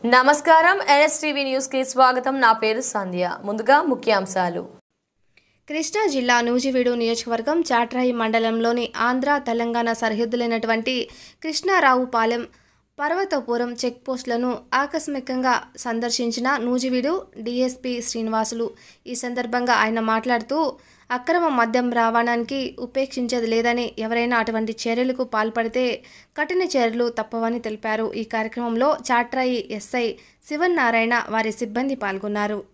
నమస్కారం NSTV news కి స్వాగతం నా పేరు సంధ్య ముందుగా ముఖ్యాంశాలు కృష్ణా జిల్లా నూజివీడు నియోజకవర్గం చాట్రాయి మండలంలోని ఆంధ్ర తెలంగాణ సరిహద్దులైనటువంటి కృష్ణారావుపాలెం పర్వతపురం చెక్ పోస్టులను ఆకస్మికంగా సందర్శించిన నూజివీడు డీఎస్పీ శ్రీనివాసులు ఈ సందర్భంగా ఆయన మాట్లాడుతూ అక్రమ మద్యం రవాణానికి ఉపేక్షించేది లేదని ఎవరైనా అటువంటి చర్యలకు పాల్పడితే కఠిన చర్యలు తప్పవని తెలిపారు ఈ కార్యక్రమంలో చాట్రాయి ఎస్ఐ శివన్నారాయణ వారి సిబ్బంది పాల్గొన్నారు